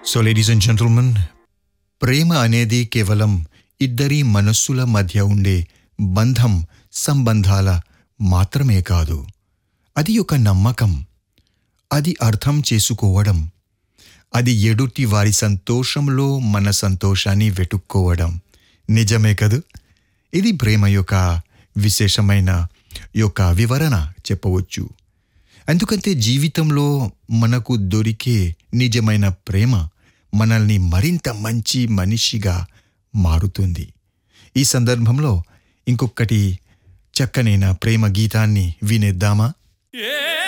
so ladies and gentlemen ప్రేమ అనేది కేవలం ఇద్దరి మనస్సుల మధ్య ఉండే బంధం సంబంధాల మాత్రమే కాదు అది ఒక నమ్మకం అది అర్థం చేసుకోవడం అది ఎదుటి వారి సంతోషంలో మన సంతోషాన్ని వెతుక్కోవడం నిజమే కదూ ఇది ప్రేమ యొక్క విశేషమైన యొక్క వివరణ చెప్పవచ్చు ఎందుకంటే జీవితంలో మనకు దొరికే నిజమైన ప్రేమ మనల్ని మరింత మంచి మనిషిగా మారుతుంది ఈ సందర్భంలో ఇంకొకటి చక్కనైన ప్రేమ గీతాన్ని వినేద్దామా